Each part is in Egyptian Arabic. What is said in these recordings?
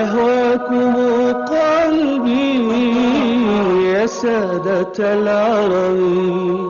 يهواكم قلبي يا سادة العرب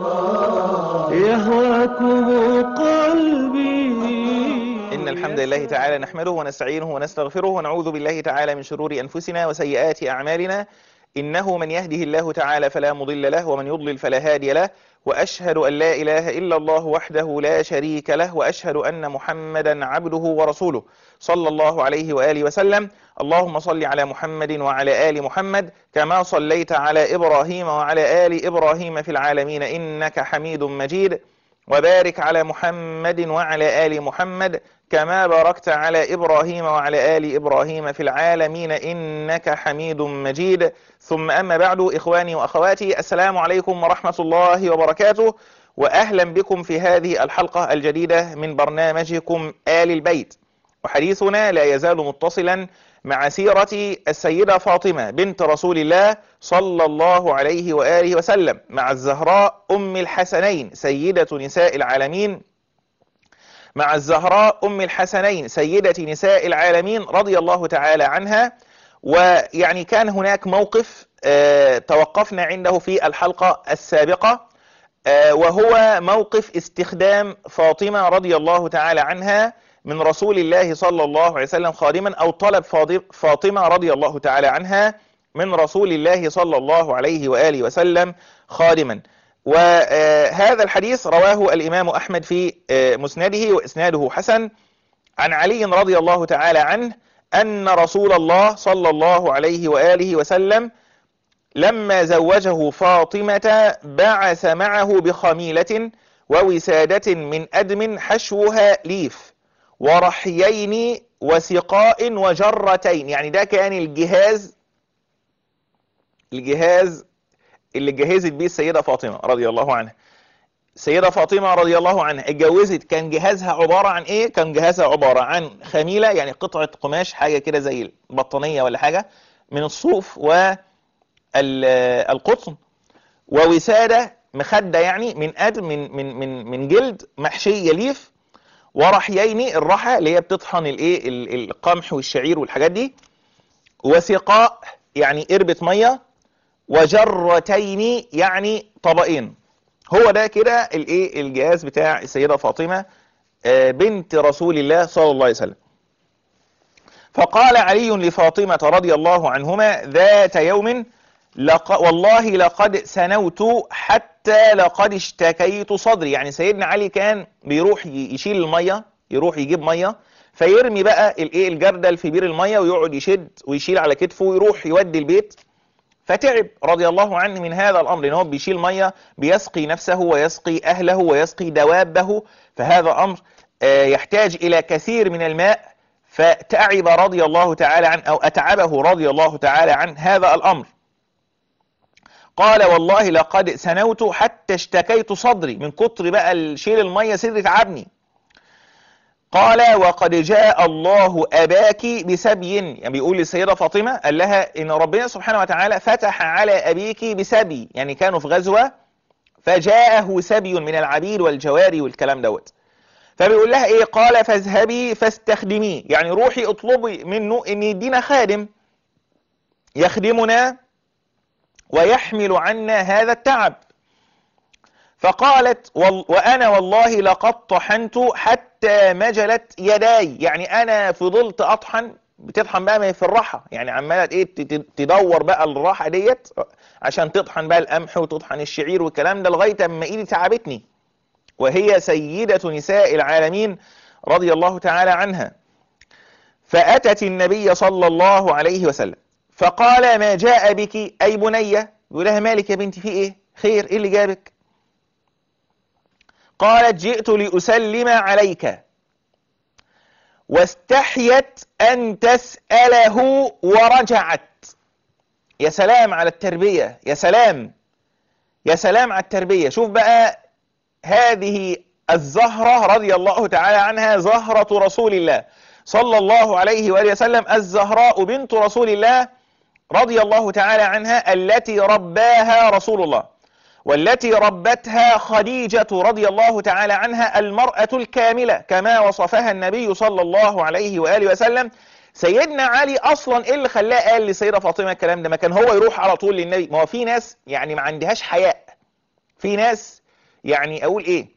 يهواكم قلبي إن الحمد لله تعالى نحمده ونستعينه ونستغفره ونعوذ بالله تعالى من شرور أنفسنا وسيئات أعمالنا إنه من يهده الله تعالى فلا مضل له ومن يضلل فلا هادي له وأشهد أن لا إله إلا الله وحده لا شريك له وأشهد أن محمدا عبده ورسوله صلى الله عليه وآله وسلم اللهم صل على محمد وعلى آل محمد كما صليت على إبراهيم وعلى آل إبراهيم في العالمين إنك حميد مجيد وبارك على محمد وعلى آل محمد كما باركت على إبراهيم وعلى آل إبراهيم في العالمين إنك حميد مجيد ثم أما بعد إخواني وأخواتي السلام عليكم ورحمة الله وبركاته وأهلا بكم في هذه الحلقة الجديدة من برنامجكم آل البيت وحديثنا لا يزال متصلا مع سيرة السيدة فاطمة بنت رسول الله صلى الله عليه وآله وسلم مع الزهراء أم الحسنين سيدة نساء العالمين مع الزهراء أم الحسنين سيدة نساء العالمين رضي الله تعالى عنها ويعني كان هناك موقف آه توقفنا عنده في الحلقة السابقة آه وهو موقف استخدام فاطمة رضي الله تعالى عنها من رسول الله صلى الله عليه وسلم خادما أو طلب فاطمة رضي الله تعالى عنها من رسول الله صلى الله عليه وآله وسلم خادما وهذا الحديث رواه الإمام أحمد في مسنده وإسناده حسن عن علي رضي الله تعالى عنه أن رسول الله صلى الله عليه وآله وسلم لما زوجه فاطمة بعث معه بخميلة ووسادة من أدم حشوها ليف ورحيين وسقاء وجرتين يعني ده كان الجهاز الجهاز اللي جهزت بيه السيدة فاطمة رضي الله عنها السيدة فاطمة رضي الله عنها اتجوزت كان جهازها عبارة عن ايه كان جهازها عبارة عن خميلة يعني قطعة قماش حاجة كده زي البطانية ولا حاجة من الصوف والقطن ووسادة مخدة يعني من أد من من من من جلد محشية ليف ورحيين الرحى اللي هي بتطحن الايه القمح والشعير والحاجات دي وسقاء يعني قربة ميه وجرتين يعني طبقين هو ده كده الايه الجهاز بتاع السيده فاطمه بنت رسول الله صلى الله عليه وسلم فقال علي لفاطمه رضي الله عنهما ذات يوم لق والله لقد سنوت حتى لقد اشتكيت صدري يعني سيدنا علي كان بيروح يشيل الميه يروح يجيب ميه فيرمي بقى الايه الجردل في بير الميه ويقعد يشد ويشيل على كتفه ويروح يودي البيت فتعب رضي الله عنه من هذا الامر ان هو بيشيل ميه بيسقي نفسه ويسقي اهله ويسقي دوابه فهذا امر يحتاج الى كثير من الماء فتعب رضي الله تعالى عنه او اتعبه رضي الله تعالى عن هذا الامر قال والله لقد سنوت حتى اشتكيت صدري من كتر بقى شيل الميه سر تعبني قال وقد جاء الله أباك بسبي يعني بيقول للسيدة فاطمة قال لها إن ربنا سبحانه وتعالى فتح على أبيك بسبي يعني كانوا في غزوة فجاءه سبي من العبيد والجواري والكلام دوت فبيقول لها إيه قال فاذهبي فاستخدميه يعني روحي اطلبي منه إن يدينا خادم يخدمنا ويحمل عنا هذا التعب فقالت وأنا والله لقد طحنت حتى مجلت يداي يعني أنا فضلت أطحن بتطحن بقى في الراحة يعني عمالة إيه تدور بقى الراحة ديت عشان تطحن بقى القمح وتطحن الشعير والكلام ده لغاية أما إيدي تعبتني وهي سيدة نساء العالمين رضي الله تعالى عنها فأتت النبي صلى الله عليه وسلم فقال ما جاء بك أي بنية يقول لها مالك يا بنتي في إيه خير إيه اللي جابك قالت جئت لأسلم عليك واستحيت أن تسأله ورجعت يا سلام على التربية يا سلام يا سلام على التربية شوف بقى هذه الزهرة رضي الله تعالى عنها زهرة رسول الله صلى الله عليه وآله وسلم الزهراء بنت رسول الله رضي الله تعالى عنها التي رباها رسول الله والتي ربتها خديجة رضي الله تعالى عنها المرأة الكاملة كما وصفها النبي صلى الله عليه وآله وسلم سيدنا علي اصلا ايه اللي خلاه قال لسيدة فاطمة الكلام ده ما كان هو يروح على طول للنبي ما هو في ناس يعني ما عندهاش حياء في ناس يعني اقول ايه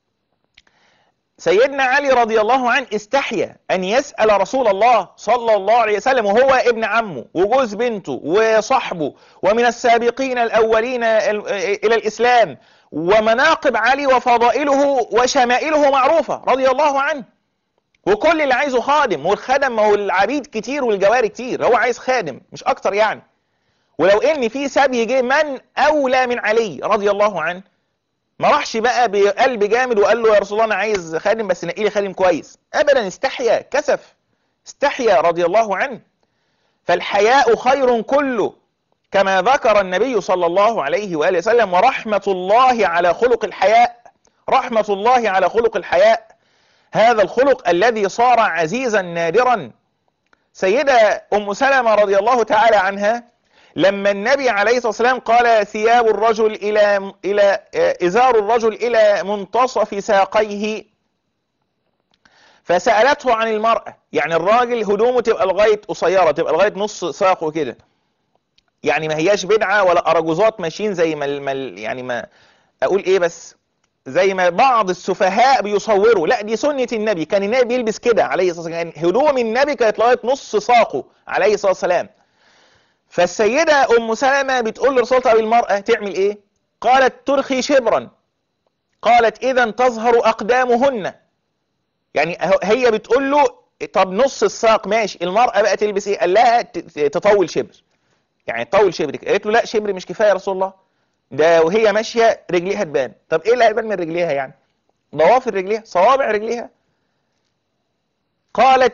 سيدنا علي رضي الله عنه استحيا ان يسأل رسول الله صلى الله عليه وسلم وهو ابن عمه وجوز بنته وصحبه ومن السابقين الاولين الى الاسلام ومناقب علي وفضائله وشمائله معروفة رضي الله عنه وكل اللي عايزه خادم والخدم ما هو العبيد كتير والجواري كتير هو عايز خادم مش اكتر يعني ولو ان في سبي جه من اولى من علي رضي الله عنه ما راحش بقى بقلب جامد وقال له يا رسول الله انا عايز خادم بس نقي لي خادم كويس ابدا استحيا كسف استحيا رضي الله عنه فالحياء خير كله كما ذكر النبي صلى الله عليه واله وسلم ورحمه الله على خلق الحياء رحمه الله على خلق الحياء هذا الخلق الذي صار عزيزا نادرا سيدة أم سلمة رضي الله تعالى عنها لما النبي عليه الصلاة والسلام قال ثياب الرجل إلى إلى إزار الرجل إلى منتصف ساقيه فسألته عن المرأة يعني الراجل هدومه تبقى لغاية قصيرة تبقى لغاية نص ساقه كده يعني ما هياش بدعة ولا أرجوزات ماشيين زي ما يعني ما أقول إيه بس زي ما بعض السفهاء بيصوروا لا دي سنة النبي كان النبي بيلبس كده عليه الصلاة والسلام يعني هدوم النبي كانت لغاية نص ساقه عليه الصلاة والسلام فالسيدة أم سلمة بتقول لرسول الله المرأة تعمل إيه قالت ترخي شبرا قالت إذا تظهر أقدامهن يعني هي بتقول له طب نص الساق ماشي المرأة بقى تلبس إيه قال لها تطول شبر يعني تطول شبر قالت له لا شبر مش كفاية يا رسول الله ده وهي ماشية رجليها تبان طب ايه اللي هيبان من رجليها يعني ضوافر رجليها صوابع رجليها قالت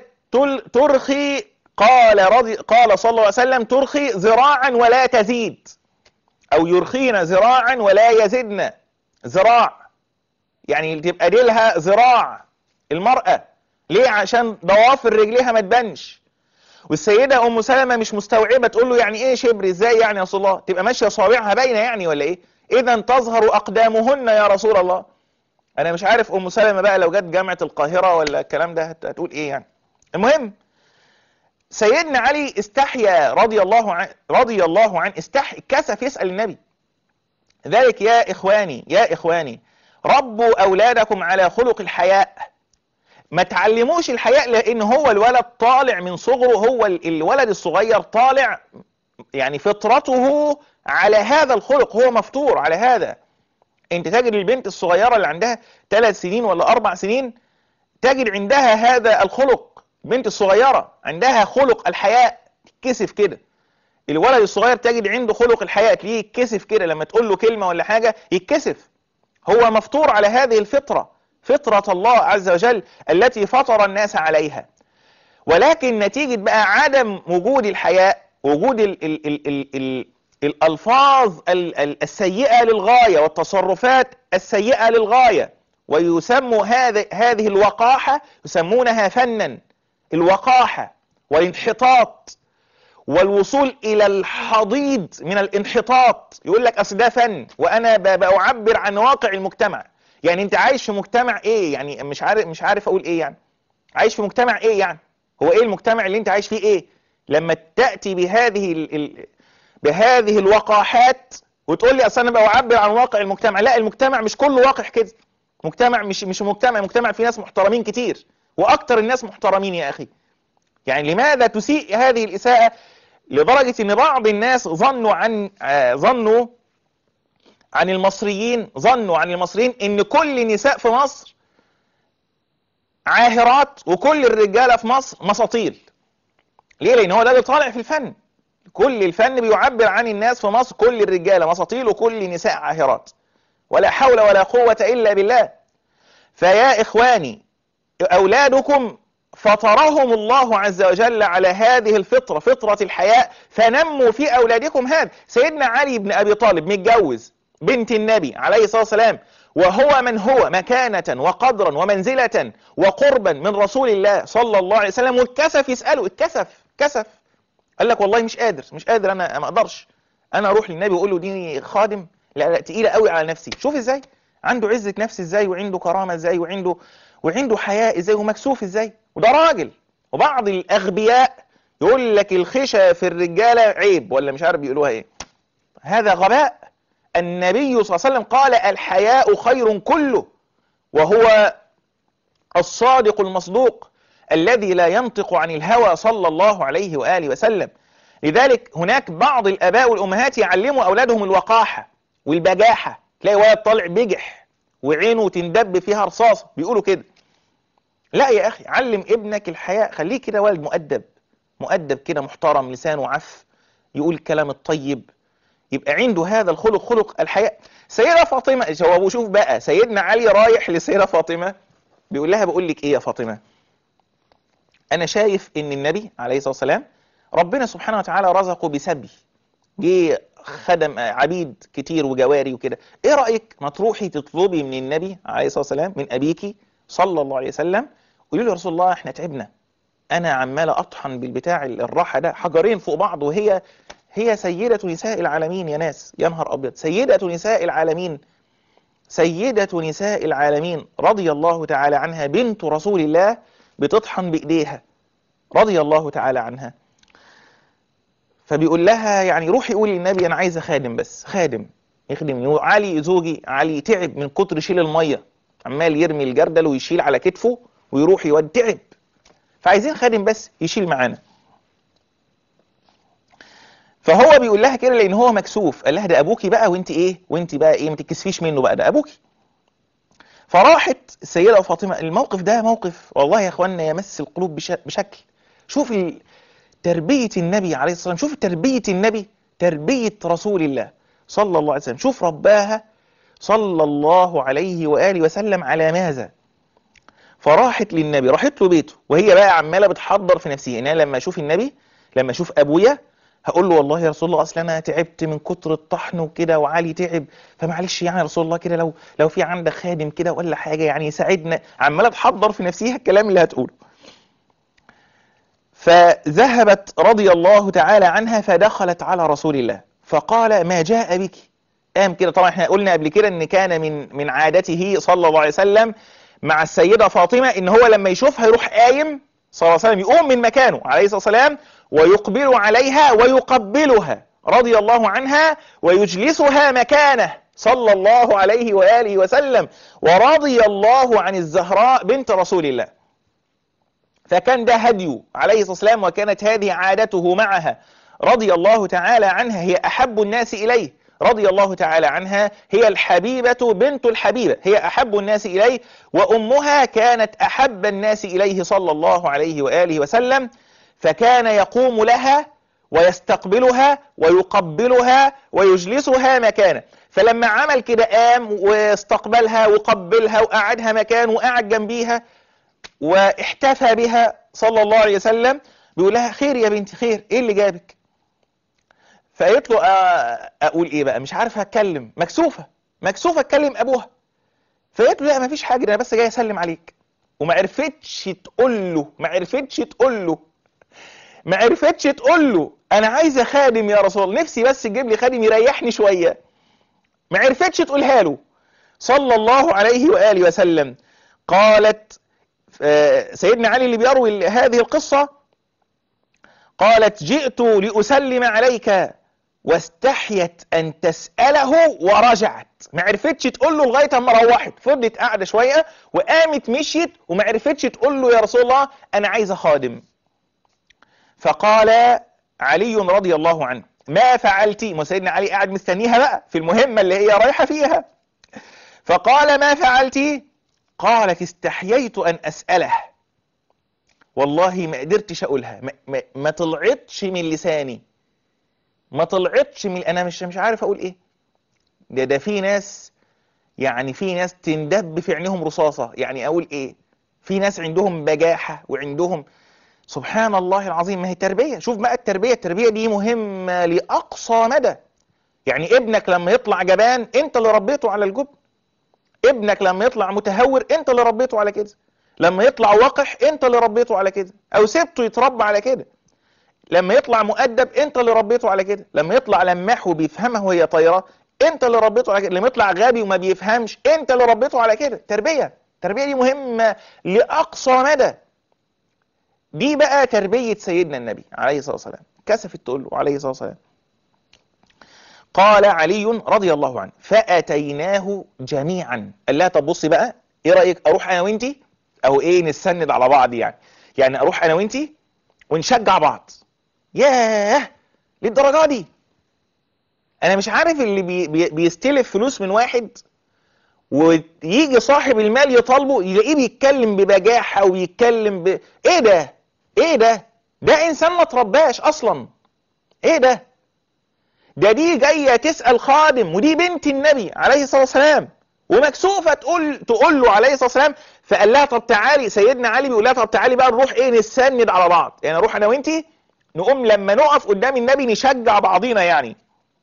ترخي قال رضي قال صلى الله عليه وسلم ترخي ذراعا ولا تزيد او يرخين ذراعا ولا يزدن ذراع يعني تبقى ديلها ذراع المرأة ليه عشان ضوافر رجليها ما تبانش والسيدة أم سلمة مش مستوعبة تقول له يعني إيه شبر إزاي يعني يا رسول الله تبقى ماشية صابعها باينة يعني ولا إيه إذا تظهر أقدامهن يا رسول الله أنا مش عارف أم سلمة بقى لو جت جامعة القاهرة ولا الكلام ده هتقول إيه يعني المهم سيدنا علي استحيا رضي الله عنه رضي الله عنه استحي كسف يسأل النبي ذلك يا إخواني يا إخواني ربوا أولادكم على خلق الحياء ما تعلموش الحياء لان هو الولد طالع من صغره هو الولد الصغير طالع يعني فطرته على هذا الخلق هو مفطور على هذا انت تجد البنت الصغيرة اللي عندها ثلاث سنين ولا اربع سنين تجد عندها هذا الخلق بنت الصغيرة عندها خلق الحياء كسف كده الولد الصغير تجد عنده خلق الحياء تلاقيه يتكسف كده لما تقول له كلمة ولا حاجة يتكسف هو مفطور على هذه الفطرة فطرة الله عز وجل التي فطر الناس عليها ولكن نتيجة بقى عدم وجود الحياء وجود ال ال ال ال ال الألفاظ ال ال السيئة للغاية والتصرفات السيئة للغاية ويسموا هذه هذه الوقاحة يسمونها فنا الوقاحة والانحطاط والوصول إلى الحضيض من الانحطاط يقول لك أصل ده فن وأنا بعبر عن واقع المجتمع يعني انت عايش في مجتمع ايه يعني مش عارف مش عارف اقول ايه يعني عايش في مجتمع ايه يعني هو ايه المجتمع اللي انت عايش فيه ايه لما تاتي بهذه ال... ال... بهذه الوقاحات وتقول لي اصل انا بعبر عن واقع المجتمع لا المجتمع مش كله واقع كده مجتمع مش مش مجتمع مجتمع فيه ناس محترمين كتير واكتر الناس محترمين يا اخي يعني لماذا تسيء هذه الاساءه لدرجه ان بعض الناس ظنوا عن آه ظنوا عن المصريين ظنوا عن المصريين ان كل نساء في مصر عاهرات وكل الرجالة في مصر مساطيل ليه لان هو ده اللي طالع في الفن كل الفن بيعبر عن الناس في مصر كل الرجالة مساطيل وكل نساء عاهرات ولا حول ولا قوة الا بالله فيا اخواني اولادكم فطرهم الله عز وجل على هذه الفطرة فطرة الحياء فنموا في اولادكم هذا سيدنا علي بن ابي طالب متجوز بنت النبي عليه الصلاة والسلام وهو من هو مكانة وقدرا ومنزلة وقربا من رسول الله صلى الله عليه وسلم والكسف يسأله اتكسف كسف قال لك والله مش قادر مش قادر انا ما اقدرش انا اروح للنبي واقول له دي خادم لا لا تقيله قوي على نفسي شوف ازاي عنده عزة نفس ازاي وعنده كرامة ازاي وعنده وعنده حياء ازاي ومكسوف ازاي وده راجل وبعض الاغبياء يقول لك الخشة في الرجالة عيب ولا مش عارف بيقولوها ايه هذا غباء النبي صلى الله عليه وسلم قال الحياء خير كله وهو الصادق المصدوق الذي لا ينطق عن الهوى صلى الله عليه وآله وسلم لذلك هناك بعض الآباء والأمهات يعلموا أولادهم الوقاحة والبجاحة تلاقي ولد طالع بجح وعينه تندب فيها رصاصة بيقولوا كده لا يا أخي علم ابنك الحياء خليه كده ولد مؤدب مؤدب كده محترم لسانه عف يقول الكلام الطيب يبقى عنده هذا الخلق خلق الحياء سيدة فاطمة هو شوف بقى سيدنا علي رايح لسيدة فاطمة بيقول لها بقول لك ايه يا فاطمة انا شايف ان النبي عليه الصلاة والسلام ربنا سبحانه وتعالى رزقه بسبي جه خدم عبيد كتير وجواري وكده ايه رأيك ما تروحي تطلبي من النبي عليه الصلاة والسلام من ابيكي صلى الله عليه وسلم قولي له يا رسول الله احنا تعبنا انا عمال اطحن بالبتاع الراحة ده حجرين فوق بعض وهي هي سيدة نساء العالمين يا ناس يا نهار ابيض سيدة نساء العالمين سيدة نساء العالمين رضي الله تعالى عنها بنت رسول الله بتطحن بايديها رضي الله تعالى عنها فبيقول لها يعني روحي قولي للنبي انا عايزه خادم بس خادم يخدم علي زوجي علي تعب من كتر شيل الميه عمال يرمي الجردل ويشيل على كتفه ويروح يود تعب فعايزين خادم بس يشيل معانا فهو بيقول لها كده لان هو مكسوف قال لها ده ابوكي بقى وانت ايه وانت بقى ايه ما تتكسفيش منه بقى ده ابوكي فراحت السيده فاطمه الموقف ده موقف والله يا اخوانا يمس القلوب بش- بشكل شوف ال- تربيه النبي عليه الصلاه والسلام شوف تربيه النبي تربيه رسول الله صلى الله عليه وسلم شوف رباها صلى الله عليه واله وسلم على ماذا فراحت للنبي راحت له بيته وهي بقى عماله بتحضر في نفسها ان انا لما اشوف النبي لما اشوف ابويا هقول له والله يا رسول الله اصل انا تعبت من كتر الطحن وكده وعلي تعب فمعلش يعني يا رسول الله كده لو لو في عندك خادم كده ولا حاجه يعني يساعدنا عماله تحضر في نفسها الكلام اللي هتقوله فذهبت رضي الله تعالى عنها فدخلت على رسول الله فقال ما جاء بك قام كده طبعا احنا قلنا قبل كده ان كان من من عادته صلى الله عليه وسلم مع السيدة فاطمة ان هو لما يشوفها يروح قايم صلى الله عليه وسلم يقوم من مكانه عليه الصلاة والسلام ويقبل عليها ويقبلها رضي الله عنها ويجلسها مكانه صلى الله عليه وآله وسلم ورضي الله عن الزهراء بنت رسول الله فكان ده هديه عليه الصلاة والسلام وكانت هذه عادته معها رضي الله تعالى عنها هي أحب الناس إليه رضي الله تعالى عنها هي الحبيبة بنت الحبيبة هي أحب الناس إليه وأمها كانت أحب الناس إليه صلى الله عليه وآله وسلم فكان يقوم لها ويستقبلها ويقبلها ويجلسها مكانه فلما عمل كده قام واستقبلها وقبلها وقعدها مكانه وقعد جنبيها واحتفى بها صلى الله عليه وسلم بيقول لها خير يا بنتي خير ايه اللي جابك فقالت له آه، اقول ايه بقى مش عارفه اتكلم مكسوفه مكسوفه اتكلم ابوها فقالت له لا مفيش حاجه ده انا بس جاي اسلم عليك وما عرفتش تقول له ما عرفتش تقول له ما عرفتش تقول له انا عايزه خادم يا رسول الله نفسي بس تجيب لي خادم يريحني شويه ما عرفتش تقولها له صلى الله عليه واله وسلم قالت آه، سيدنا علي اللي بيروي هذه القصه قالت جئت لأسلم عليك واستحيت أن تسأله ورجعت ما عرفتش تقول له لغاية ما روحت فضلت قاعدة شوية وقامت مشيت وما عرفتش تقول له يا رسول الله أنا عايزة خادم فقال علي رضي الله عنه ما فعلتي ما سيدنا علي قاعد مستنيها بقى في المهمة اللي هي رايحة فيها فقال ما فعلتي قالت استحييت أن أسأله والله ما قدرتش اقولها ما, ما, ما طلعتش من لساني ما طلعتش من انا مش مش عارف اقول ايه ده ده في ناس يعني في ناس تندب في عينيهم رصاصة يعني اقول ايه في ناس عندهم بجاحة وعندهم سبحان الله العظيم ما هي تربية شوف بقى التربية التربية دي مهمة لأقصى مدى يعني ابنك لما يطلع جبان انت اللي ربيته على الجبن ابنك لما يطلع متهور انت اللي ربيته على كده لما يطلع وقح انت اللي ربيته على كده او سبته يتربى على كده لما يطلع مؤدب انت اللي ربيته على كده لما يطلع لماح وبيفهمها وهي طايره انت اللي ربيته على كده لما يطلع غبي وما بيفهمش انت اللي ربيته على كده تربيه التربيه دي مهمه لاقصى مدى دي بقى تربية سيدنا النبي عليه الصلاة والسلام كسفت تقول له عليه الصلاة والسلام قال علي رضي الله عنه فأتيناه جميعا قال لها طب بصي بقى ايه رأيك اروح انا وانتي او ايه نستند على بعض يعني يعني اروح انا وانتي ونشجع بعض ياه للدرجة دي انا مش عارف اللي بي بي بيستلف فلوس من واحد ويجي صاحب المال يطالبه يلاقيه بيتكلم ببجاحة ويتكلم ب... ايه ده ايه ده ده انسان ما ترباش اصلا ايه ده ده دي جاية تسأل خادم ودي بنت النبي عليه الصلاة والسلام ومكسوفة تقول تقول له عليه الصلاة والسلام فقال لها طب تعالي سيدنا علي بيقول لها طب تعالي بقى نروح ايه نسند على بعض يعني نروح انا وانتي نقوم لما نقف قدام النبي نشجع بعضينا يعني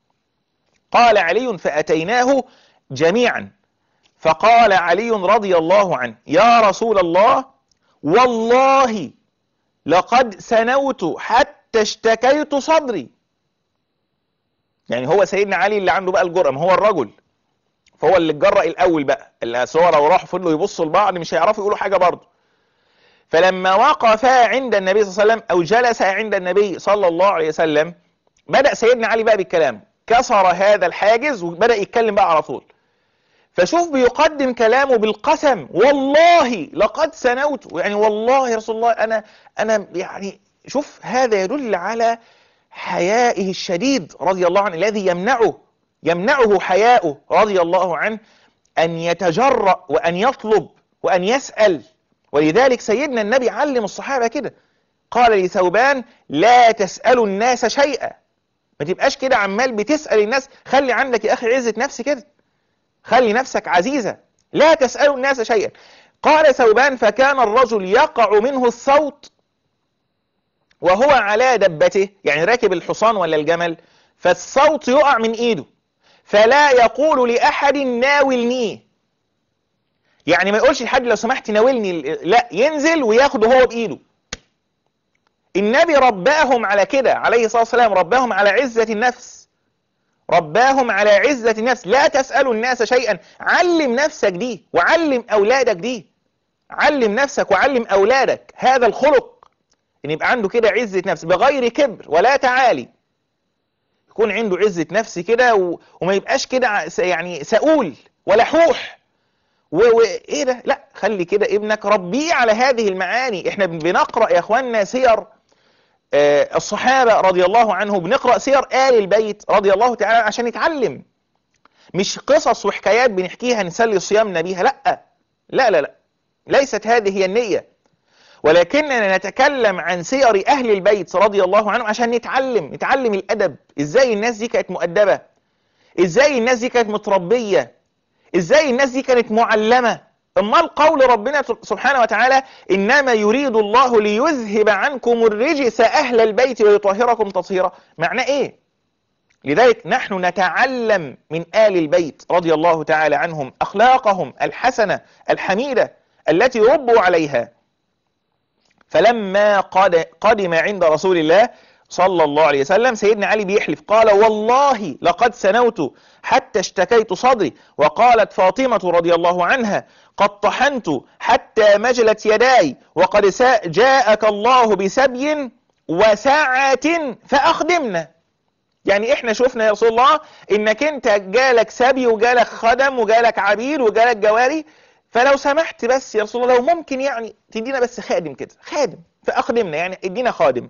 قال علي فأتيناه جميعا فقال علي رضي الله عنه يا رسول الله والله لقد سنوت حتى اشتكيت صدري يعني هو سيدنا علي اللي عنده بقى الجرأة ما هو الرجل فهو اللي اتجرأ الأول بقى اللي هو لو راحوا فضلوا يبصوا لبعض مش هيعرفوا يقولوا حاجة برضه فلما وقفا عند النبي صلى الله عليه وسلم أو جلس عند النبي صلى الله عليه وسلم بدأ سيدنا علي بقى بالكلام كسر هذا الحاجز وبدأ يتكلم بقى على طول فشوف بيقدم كلامه بالقسم والله لقد سنوت يعني والله يا رسول الله أنا أنا يعني شوف هذا يدل على حيائه الشديد رضي الله عنه الذي يمنعه يمنعه حياؤه رضي الله عنه أن يتجرأ وأن يطلب وأن يسأل ولذلك سيدنا النبي علم الصحابة كده قال لثوبان لا تسألوا الناس شيئا ما تبقاش كده عمال بتسأل الناس خلي عندك يا أخي عزة نفس كده خلي نفسك عزيزة لا تسألوا الناس شيئا قال ثوبان فكان الرجل يقع منه الصوت وهو على دبته يعني راكب الحصان ولا الجمل فالصوت يقع من ايده فلا يقول لأحد ناولنيه يعني ما يقولش لحد لو سمحت ناولني لا ينزل وياخده هو بإيده النبي رباهم على كده عليه الصلاة والسلام رباهم على عزة النفس رباهم على عزة النفس لا تسألوا الناس شيئا علم نفسك دي وعلم أولادك دي علم نفسك وعلم أولادك هذا الخلق ان يبقى عنده كده عزة نفس بغير كبر ولا تعالي يكون عنده عزة نفس كده و... وما يبقاش كده يعني سؤول ولا حوح وايه ده لا خلي كده ابنك ربيه على هذه المعاني احنا بنقرأ يا اخواننا سير آه الصحابة رضي الله عنه بنقرأ سير آل البيت رضي الله تعالى عشان نتعلم مش قصص وحكايات بنحكيها نسلي صيامنا بيها لا لا لا لا ليست هذه هي النية ولكننا نتكلم عن سير أهل البيت رضي الله عنهم عشان نتعلم نتعلم الأدب إزاي الناس دي كانت مؤدبة إزاي الناس دي كانت متربية إزاي الناس دي كانت معلمة أمال قول ربنا سبحانه وتعالى إنما يريد الله ليذهب عنكم الرجس أهل البيت ويطهركم تطهيرا معنى إيه؟ لذلك نحن نتعلم من آل البيت رضي الله تعالى عنهم أخلاقهم الحسنة الحميدة التي ربوا عليها فلما قد قدم عند رسول الله صلى الله عليه وسلم سيدنا علي بيحلف قال والله لقد سنوت حتى اشتكيت صدري وقالت فاطمة رضي الله عنها قد طحنت حتى مجلت يداي وقد جاءك الله بسبي وساعة فأخدمنا يعني احنا شفنا يا رسول الله انك انت جالك سبي وجالك خدم وجالك عبيد وجالك جواري فلو سمحت بس يا رسول الله لو ممكن يعني تدينا بس خادم كده خادم فأخدمنا يعني ادينا خادم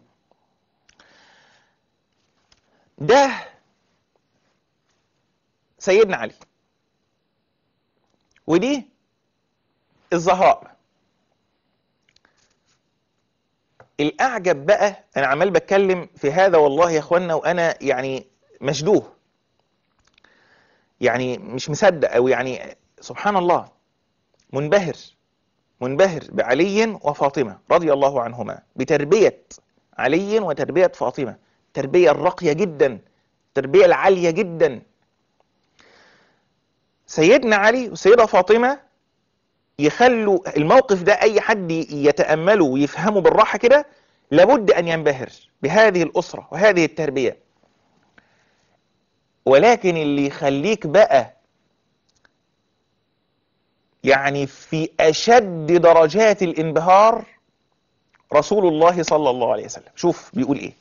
ده سيدنا علي ودي الزهراء الأعجب بقى أنا عمال بتكلم في هذا والله يا أخوانا وأنا يعني مشدوه يعني مش مصدق أو يعني سبحان الله منبهر منبهر بعلي وفاطمة رضي الله عنهما بتربية علي وتربية فاطمة التربية الراقية جدا التربية العالية جدا سيدنا علي وسيدة فاطمة يخلوا الموقف ده أي حد يتأمله ويفهمه بالراحة كده لابد أن ينبهر بهذه الأسرة وهذه التربية ولكن اللي يخليك بقى يعني في أشد درجات الانبهار رسول الله صلى الله عليه وسلم شوف بيقول ايه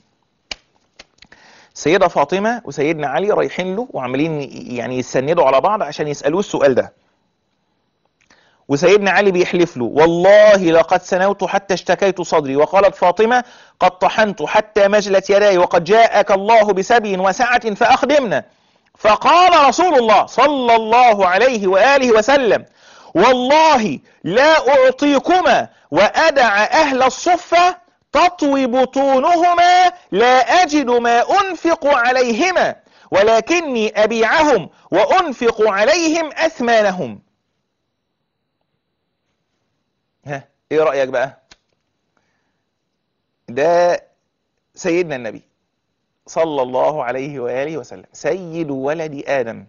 سيدة فاطمة وسيدنا علي رايحين له وعمالين يعني يسندوا على بعض عشان يسألوه السؤال ده وسيدنا علي بيحلف له والله لقد سنوت حتى اشتكيت صدري وقالت فاطمة قد طحنت حتى مجلت يداي وقد جاءك الله بسبي وسعة فأخدمنا فقال رسول الله صلى الله عليه وآله وسلم والله لا أعطيكما وأدع أهل الصفة تطوي بطونهما لا أجد ما أنفق عليهما ولكني أبيعهم وأنفق عليهم أثمانهم ها ايه رأيك بقى ده سيدنا النبي صلى الله عليه وآله وسلم سيد ولد آدم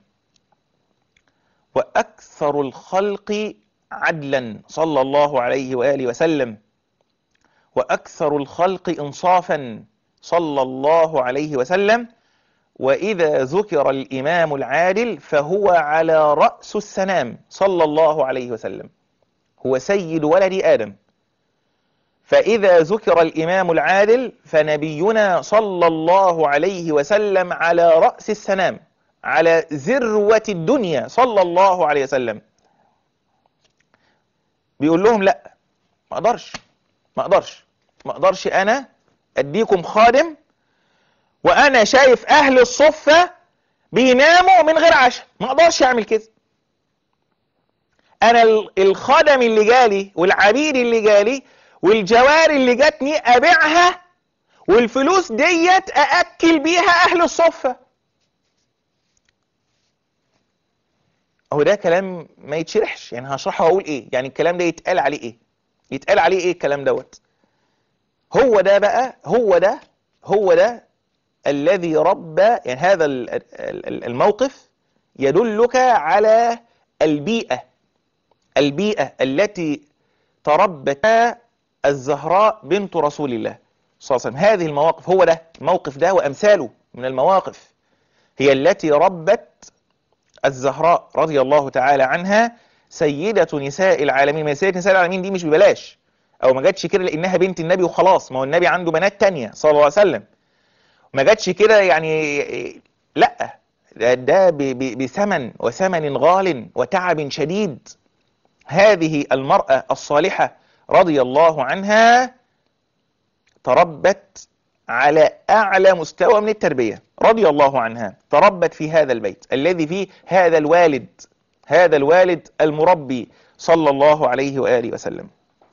وأكثر الخلق عدلا صلى الله عليه وآله وسلم وأكثر الخلق إنصافا صلى الله عليه وسلم وإذا ذكر الإمام العادل فهو على رأس السنام صلى الله عليه وسلم هو سيد ولد آدم فإذا ذكر الإمام العادل فنبينا صلى الله عليه وسلم على رأس السنام على ذروة الدنيا صلى الله عليه وسلم بيقول لهم لا ما اقدرش ما اقدرش ما اقدرش انا اديكم خادم وانا شايف اهل الصفة بيناموا من غير عشاء ما اقدرش اعمل كده انا الخدم اللي جالي والعبيد اللي جالي والجواري اللي جاتني ابيعها والفلوس ديت ااكل بيها اهل الصفه هو ده كلام ما يتشرحش يعني هشرحه واقول ايه يعني الكلام ده يتقال عليه ايه يتقال عليه ايه الكلام دوت هو ده بقى هو ده هو ده الذي ربى يعني هذا الموقف يدلك على البيئة البيئة التي تربت الزهراء بنت رسول الله صلى الله عليه وسلم هذه المواقف هو ده الموقف ده وأمثاله من المواقف هي التي ربت الزهراء رضي الله تعالى عنها سيدة نساء العالمين ما سيدة نساء العالمين دي مش ببلاش او ما جاتش كده لانها بنت النبي وخلاص ما هو النبي عنده بنات تانية صلى الله عليه وسلم ما جاتش كده يعني لا ده, ده بثمن وثمن غال وتعب شديد هذه المرأة الصالحة رضي الله عنها تربت على أعلى مستوى من التربية رضي الله عنها تربت في هذا البيت الذي فيه هذا الوالد هذا الوالد المربي صلى الله عليه وآله وسلم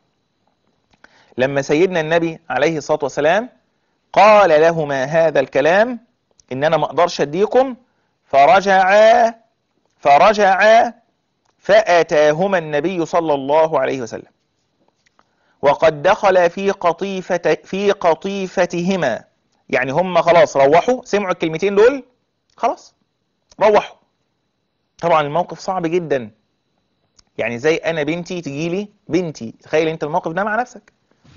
لما سيدنا النبي عليه الصلاة والسلام قال لهما هذا الكلام إن أنا ما أقدرش أديكم فرجعا فرجعا فأتاهما النبي صلى الله عليه وسلم وقد دخل في قطيفة في قطيفتهما يعني هم خلاص روحوا سمعوا الكلمتين دول خلاص روحوا طبعا الموقف صعب جدا يعني زي انا بنتي تجي لي بنتي تخيل انت الموقف ده مع نفسك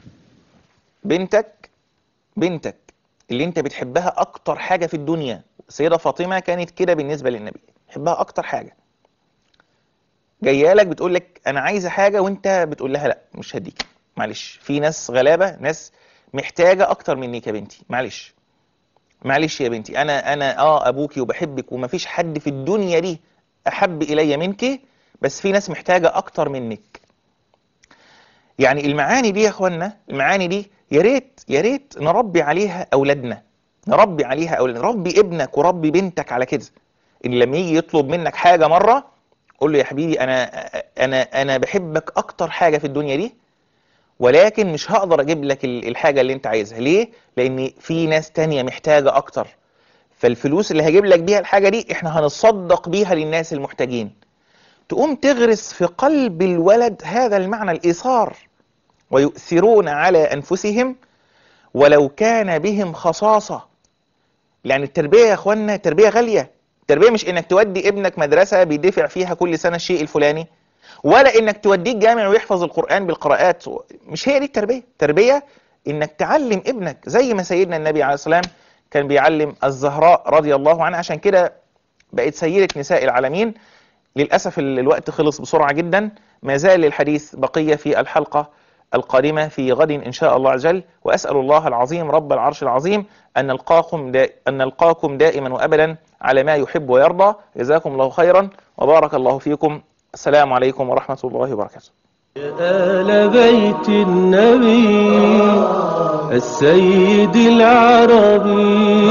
بنتك بنتك اللي انت بتحبها اكتر حاجة في الدنيا سيدة فاطمة كانت كده بالنسبة للنبي بتحبها اكتر حاجة جايه لك بتقول لك انا عايزه حاجه وانت بتقول لها لا مش هديك معلش في ناس غلابه ناس محتاجه اكتر منك يا بنتي معلش معلش يا بنتي انا انا اه ابوكي وبحبك ومفيش حد في الدنيا دي احب الي منك بس في ناس محتاجه اكتر منك يعني المعاني دي يا اخوانا المعاني دي يا ريت يا ريت نربي عليها اولادنا نربي عليها اولادنا ربي ابنك وربي بنتك على كده ان لما يجي يطلب منك حاجه مره قول له يا حبيبي انا انا انا بحبك اكتر حاجه في الدنيا دي ولكن مش هقدر اجيب لك الحاجه اللي انت عايزها ليه لان في ناس تانية محتاجه اكتر فالفلوس اللي هجيب لك بيها الحاجه دي احنا هنصدق بيها للناس المحتاجين تقوم تغرس في قلب الولد هذا المعنى الايثار ويؤثرون على انفسهم ولو كان بهم خصاصه يعني التربيه يا اخوانا تربيه غاليه التربيه مش انك تودي ابنك مدرسه بيدفع فيها كل سنه الشيء الفلاني ولا انك توديه الجامع ويحفظ القران بالقراءات مش هي دي التربيه التربيه انك تعلم ابنك زي ما سيدنا النبي عليه الصلاه والسلام كان بيعلم الزهراء رضي الله عنها عشان كده بقت سيده نساء العالمين للاسف الوقت خلص بسرعه جدا ما زال الحديث بقيه في الحلقه القادمة في غد إن شاء الله عز وجل وأسأل الله العظيم رب العرش العظيم أن نلقاكم, دا أن نلقاكم دائما وأبدا على ما يحب ويرضى جزاكم الله خيرا وبارك الله فيكم السلام عليكم ورحمة الله وبركاته يا آل بيت النبي السيد العربي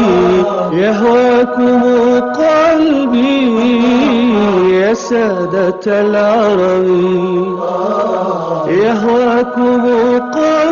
يهواكم قلبي يا سادة العربي يهواكم قلبي